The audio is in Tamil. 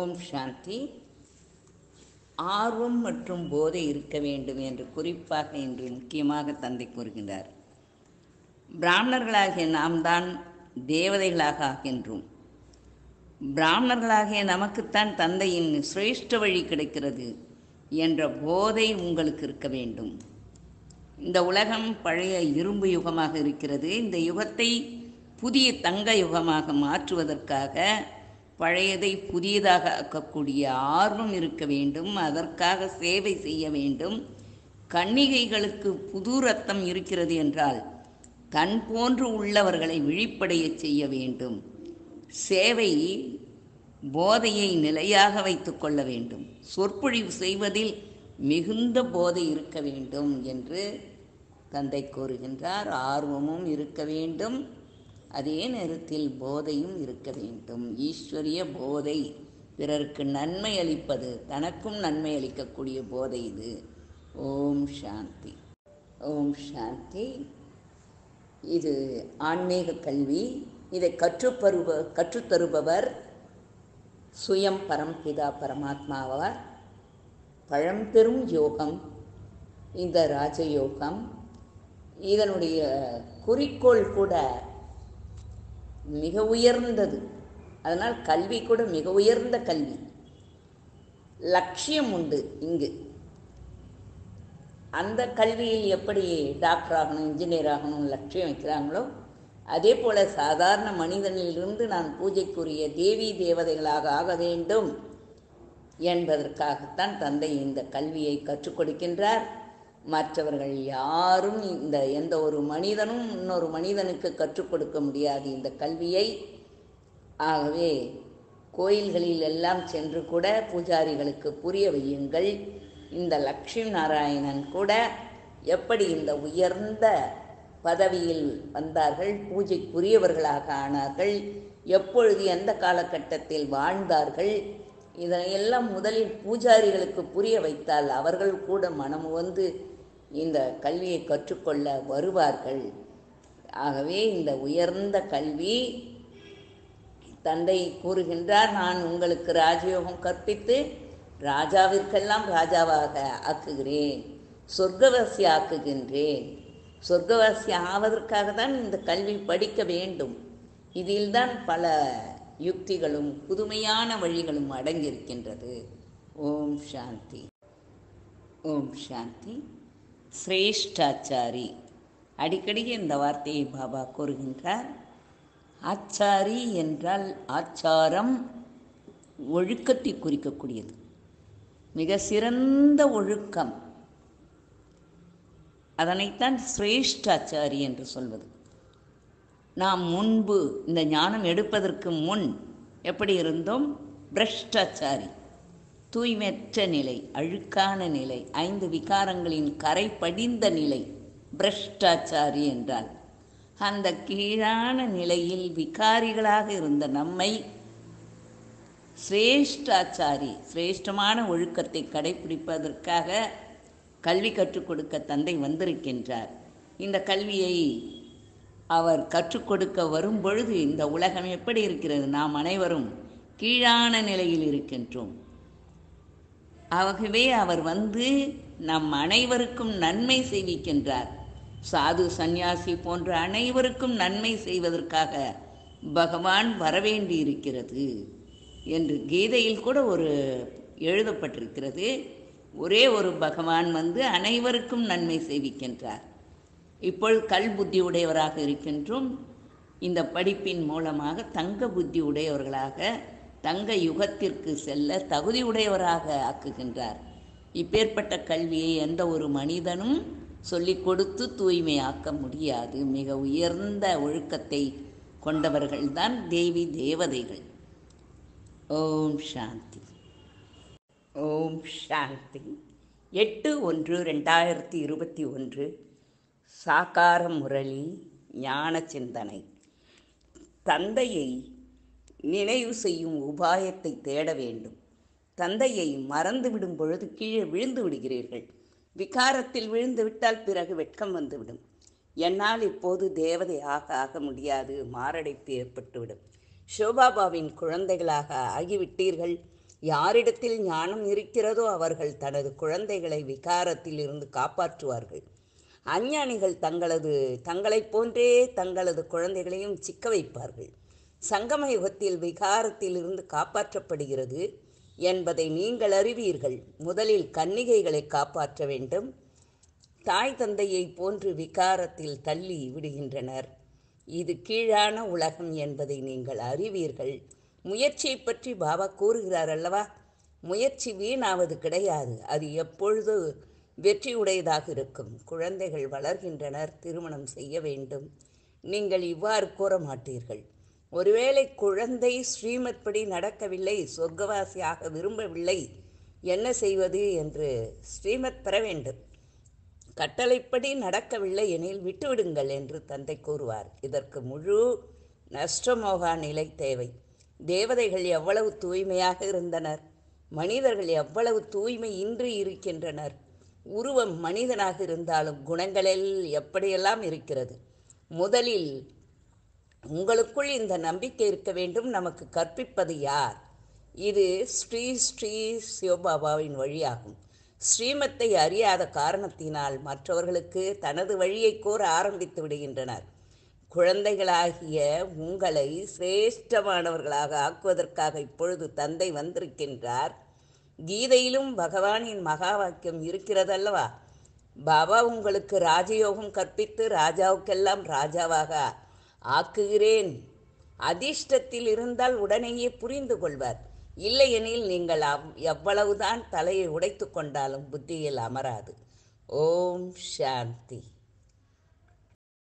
ஓம் சாந்தி ஆர்வம் மற்றும் போதை இருக்க வேண்டும் என்று குறிப்பாக இன்று முக்கியமாக தந்தை கூறுகின்றார் பிராமணர்களாகிய நாம் தான் தேவதைகளாக ஆகின்றோம் பிராமணர்களாகிய நமக்குத்தான் தந்தையின் சிரேஷ்ட வழி கிடைக்கிறது என்ற போதை உங்களுக்கு இருக்க வேண்டும் இந்த உலகம் பழைய இரும்பு யுகமாக இருக்கிறது இந்த யுகத்தை புதிய தங்க யுகமாக மாற்றுவதற்காக பழையதை புதியதாக ஆக்கக்கூடிய ஆர்வம் இருக்க வேண்டும் அதற்காக சேவை செய்ய வேண்டும் கன்னிகைகளுக்கு புது ரத்தம் இருக்கிறது என்றால் தன் போன்று உள்ளவர்களை விழிப்படைய செய்ய வேண்டும் சேவை போதையை நிலையாக வைத்துக் கொள்ள வேண்டும் சொற்பொழிவு செய்வதில் மிகுந்த போதை இருக்க வேண்டும் என்று தந்தை கூறுகின்றார் ஆர்வமும் இருக்க வேண்டும் அதே நேரத்தில் போதையும் இருக்க வேண்டும் ஈஸ்வரிய போதை பிறருக்கு நன்மை அளிப்பது தனக்கும் நன்மை அளிக்கக்கூடிய போதை இது ஓம் சாந்தி ஓம் சாந்தி இது ஆன்மீக கல்வி இதை கற்றுப்பருவ கற்றுத்தருபவர் சுயம் பரம்பிதா பரமாத்மாவார் பழம்பெரும் யோகம் இந்த ராஜயோகம் இதனுடைய குறிக்கோள் கூட மிக உயர்ந்தது அதனால் கல்வி கூட மிக உயர்ந்த கல்வி லட்சியம் உண்டு இங்கு அந்த கல்வியில் எப்படி டாக்டர் ஆகணும் இன்ஜினியர் ஆகணும் லட்சியம் வைக்கிறாங்களோ அதே போல சாதாரண மனிதனிலிருந்து நான் பூஜைக்குரிய தேவி தேவதைகளாக ஆக வேண்டும் என்பதற்காகத்தான் தந்தை இந்த கல்வியை கற்றுக் கொடுக்கின்றார் மற்றவர்கள் யாரும் இந்த எந்த ஒரு மனிதனும் இன்னொரு மனிதனுக்கு கற்றுக் கொடுக்க முடியாது இந்த கல்வியை ஆகவே கோயில்களில் எல்லாம் சென்று கூட பூஜாரிகளுக்கு புரிய வையுங்கள் இந்த லக்ஷ்மி நாராயணன் கூட எப்படி இந்த உயர்ந்த பதவியில் வந்தார்கள் பூஜைக்குரியவர்களாக ஆனார்கள் எப்பொழுது எந்த காலகட்டத்தில் வாழ்ந்தார்கள் இதனையெல்லாம் முதலில் பூஜாரிகளுக்கு புரிய வைத்தால் அவர்கள் கூட மனம் வந்து இந்த கல்வியை கற்றுக்கொள்ள வருவார்கள் ஆகவே இந்த உயர்ந்த கல்வி தந்தை கூறுகின்றார் நான் உங்களுக்கு ராஜயோகம் கற்பித்து ராஜாவிற்கெல்லாம் ராஜாவாக ஆக்குகிறேன் சொர்க்கவாசி ஆக்குகின்றேன் சொர்க்கவாசி ஆவதற்காக தான் இந்த கல்வி படிக்க வேண்டும் இதில்தான் பல யுக்திகளும் புதுமையான வழிகளும் அடங்கியிருக்கின்றது ஓம் சாந்தி ஓம் சாந்தி சிரேஷ்டாச்சாரி அடிக்கடி இந்த வார்த்தையை பாபா கூறுகின்றார் ஆச்சாரி என்றால் ஆச்சாரம் ஒழுக்கத்தை குறிக்கக்கூடியது மிக சிறந்த ஒழுக்கம் அதனைத்தான் சிரேஷ்டாச்சாரி என்று சொல்வது நாம் முன்பு இந்த ஞானம் எடுப்பதற்கு முன் எப்படி இருந்தோம் பிரஷ்டாச்சாரி தூய்மையற்ற நிலை அழுக்கான நிலை ஐந்து விகாரங்களின் கரை படிந்த நிலை பிரஷ்டாச்சாரி என்றால் அந்த கீழான நிலையில் விகாரிகளாக இருந்த நம்மை சிரேஷ்டாச்சாரி சிரேஷ்டமான ஒழுக்கத்தை கடைபிடிப்பதற்காக கல்வி கற்றுக் கொடுக்க தந்தை வந்திருக்கின்றார் இந்த கல்வியை அவர் கற்றுக் கொடுக்க வரும் பொழுது இந்த உலகம் எப்படி இருக்கிறது நாம் அனைவரும் கீழான நிலையில் இருக்கின்றோம் ஆகவே அவர் வந்து நம் அனைவருக்கும் நன்மை செய்விக்கின்றார் சாது சந்நியாசி போன்ற அனைவருக்கும் நன்மை செய்வதற்காக பகவான் வரவேண்டி இருக்கிறது என்று கீதையில் கூட ஒரு எழுதப்பட்டிருக்கிறது ஒரே ஒரு பகவான் வந்து அனைவருக்கும் நன்மை செய்விக்கின்றார் இப்பொழுது கல் புத்தி உடையவராக இருக்கின்றோம் இந்த படிப்பின் மூலமாக தங்க புத்தி உடையவர்களாக தங்க யுகத்திற்கு செல்ல தகுதி உடையவராக ஆக்குகின்றார் இப்பேற்பட்ட கல்வியை எந்த ஒரு மனிதனும் சொல்லிக் கொடுத்து தூய்மையாக்க முடியாது மிக உயர்ந்த ஒழுக்கத்தை கொண்டவர்கள்தான் தேவி தேவதைகள் ஓம் சாந்தி ஓம் சாந்தி எட்டு ஒன்று ரெண்டாயிரத்தி இருபத்தி ஒன்று சாக்கார முரளி ஞான சிந்தனை தந்தையை நினைவு செய்யும் உபாயத்தை தேட வேண்டும் தந்தையை மறந்துவிடும் பொழுது கீழே விழுந்து விடுகிறீர்கள் விகாரத்தில் விழுந்து விட்டால் பிறகு வெட்கம் வந்துவிடும் என்னால் இப்போது தேவதை ஆக ஆக முடியாது மாரடைப்பு ஏற்பட்டுவிடும் சிவபாபாவின் குழந்தைகளாக ஆகிவிட்டீர்கள் யாரிடத்தில் ஞானம் இருக்கிறதோ அவர்கள் தனது குழந்தைகளை விகாரத்தில் இருந்து காப்பாற்றுவார்கள் அஞ்ஞானிகள் தங்களது தங்களைப் போன்றே தங்களது குழந்தைகளையும் சிக்க வைப்பார்கள் சங்கம யுகத்தில் விகாரத்தில் இருந்து காப்பாற்றப்படுகிறது என்பதை நீங்கள் அறிவீர்கள் முதலில் கன்னிகைகளை காப்பாற்ற வேண்டும் தாய் தந்தையை போன்று விகாரத்தில் தள்ளி விடுகின்றனர் இது கீழான உலகம் என்பதை நீங்கள் அறிவீர்கள் முயற்சியை பற்றி பாபா கூறுகிறார் அல்லவா முயற்சி வீணாவது கிடையாது அது எப்பொழுது வெற்றியுடையதாக இருக்கும் குழந்தைகள் வளர்கின்றனர் திருமணம் செய்ய வேண்டும் நீங்கள் இவ்வாறு கூற மாட்டீர்கள் ஒருவேளை குழந்தை ஸ்ரீமத் படி நடக்கவில்லை சொர்க்கவாசியாக விரும்பவில்லை என்ன செய்வது என்று ஸ்ரீமத் பெற வேண்டும் கட்டளைப்படி நடக்கவில்லை எனில் விட்டுவிடுங்கள் என்று தந்தை கூறுவார் இதற்கு முழு நஷ்டமோகா நிலை தேவை தேவதைகள் எவ்வளவு தூய்மையாக இருந்தனர் மனிதர்கள் எவ்வளவு தூய்மை இன்றி இருக்கின்றனர் உருவம் மனிதனாக இருந்தாலும் குணங்களில் எப்படியெல்லாம் இருக்கிறது முதலில் உங்களுக்குள் இந்த நம்பிக்கை இருக்க வேண்டும் நமக்கு கற்பிப்பது யார் இது ஸ்ரீ ஸ்ரீ சிவபாபாவின் வழியாகும் ஸ்ரீமத்தை அறியாத காரணத்தினால் மற்றவர்களுக்கு தனது வழியை கூற ஆரம்பித்து விடுகின்றனர் குழந்தைகளாகிய உங்களை சிரேஷ்டமானவர்களாக ஆக்குவதற்காக இப்பொழுது தந்தை வந்திருக்கின்றார் கீதையிலும் பகவானின் மகா வாக்கியம் இருக்கிறதல்லவா பாபா உங்களுக்கு ராஜயோகம் கற்பித்து ராஜாவுக்கெல்லாம் ராஜாவாக ஆக்குகிறேன் அதிர்ஷ்டத்தில் இருந்தால் உடனேயே புரிந்து கொள்வார் இல்லையெனில் நீங்கள் அவ்- எவ்வளவுதான் தலையை உடைத்து கொண்டாலும் புத்தியில் அமராது ஓம் சாந்தி